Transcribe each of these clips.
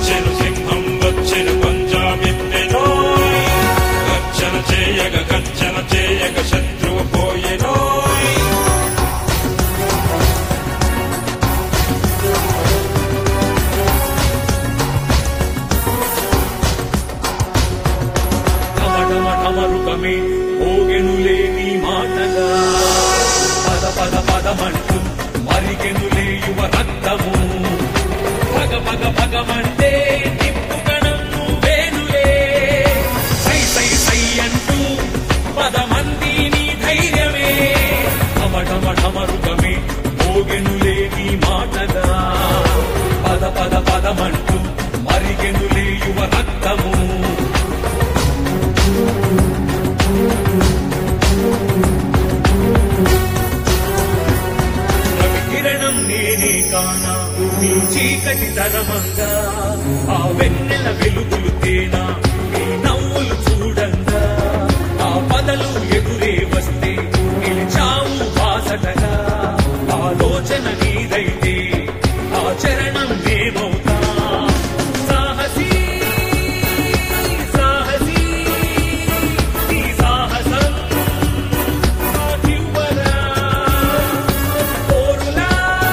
వచ్చెను సింహం వచ్చెను పంజాబెత్తెనోయ్ గర్జన చేయగ గర్జన చేయగ శత్రువు పోయెనోయ్ ఢమఢమ ఢమరుకమే మోగెనులే నీ మాటగా పద పద పదమంటూ మరిగెనులే యువ రక్తము పగ పగ పగమంటే నిప్పుకణం నువ్వేనులే సై సై సై అంటూ పదమంది నీ ధైర్యమే ఢమ ఢమ ఢమరుకమే మోగెనులే నీ మాటగా పద పద పదమంటూ మరిగెనులే యువ రక్తము రవి కిరణం నేనే కానా నీ చీకటి తరమంగా ఆ వెన్నెల వెలుగులు తేనా నీ నవ్వులు చూడంగా ఆ పదలు ఎదురే వస్తే నిలిచావు బాసటగా ఆలోచన నీదైతే ఆ చరణం నేమవుతా సాహసీ సాహసీ నీ సాహసం నాకివ్వరా పోరులా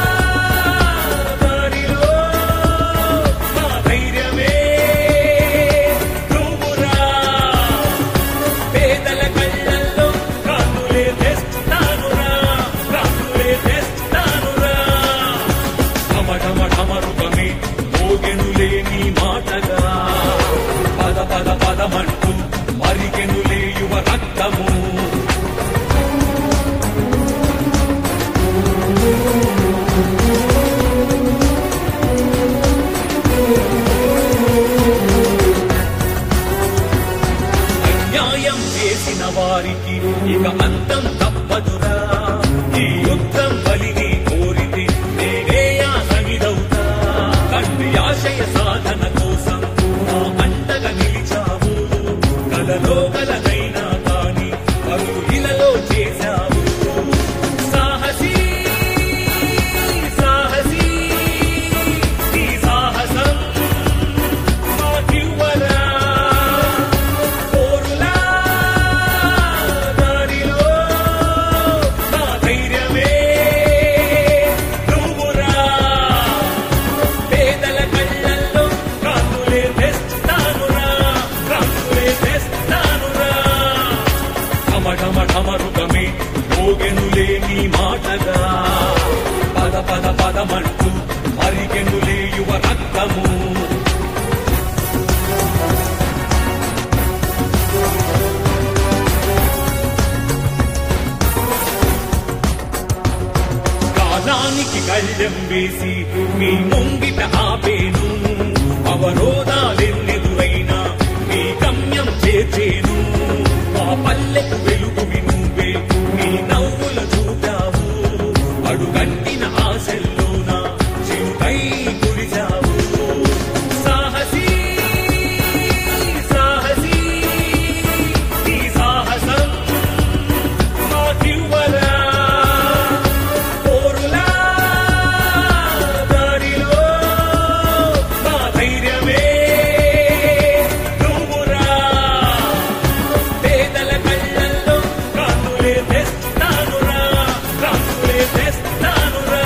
దారిలో నా ధైర్యమే నువ్వురా పేదల కళ్ళల్లో కాకులే తెస్తానురా కాకులే తెస్తానురా ఢమ ఢమ ఢమరుకమే మోగెనులే నీ మాటగా పద పద పదమంటూ మరిగెనులే యువ రక్తము అన్యాయం చేసిన వారికి ఇక అంతం తప్పదురా ఈ యుద్ధం బలిని కోరితే నేనేయా సమిదవుతా తండ్రి ఆశయ సాధన కోసం నా అంటగా నిలిచావు కలలో కలనైనా కాని పరుగు ఇలలో చేశావు సాహసీ సాహసీ ఈ సాహసం మాకివ్వరా పోరులా దారిలో నా ధైర్యమే నువ్వురా పేదల కళ్ళల్లో కాకులే తెస్తానురా కాకులే తెస్తానురా ఢమ ఢమ ఢమరుకమే మోగెనులే నీ మాటగా పద పద పదమంటూ మరిగెనులే యువ రక్తము కాలానికి కళ్ళెం వేసి మీ ముంగిట ఆపేను అవరోధాలెన్నెదురైనా మీ గమ్యం చేర్చేను మా పల్లెకు వెలుగు నువ్వే నీ నవ్వుల చూపావు అడుగంటిన ఆశల్లోన చిరుకై కురిశావు సాహసీ సాహసీ నీ సాహసం మాకివ్వరా పోరులా దారిలో నా ధైర్యమే నువ్వురా పేదల కళ్ళల్లో కాకులే తెస్తానురా కాకులే తెస్తానురా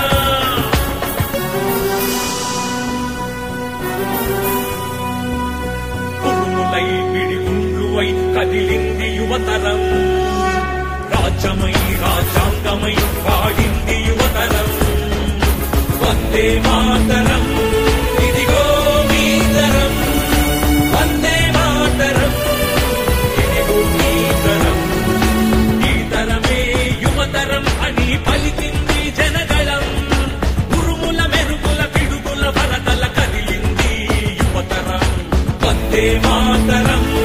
కురుములై పిడిగుండ్లువై కదిలింది యువతరం రాజ్యమై రాజ్యాంగమై వాడింది యువతరం వందే మాతరం ఇదిగో మీ తరం వందే మాతరం ఇదిగో మీ తరం ఈ తరమే యువతరం అని పలికింది జనగళం ఉరుముల మెరుపుల పిడుగుల వరదల కదిలింది యువతరం వందే మాతరం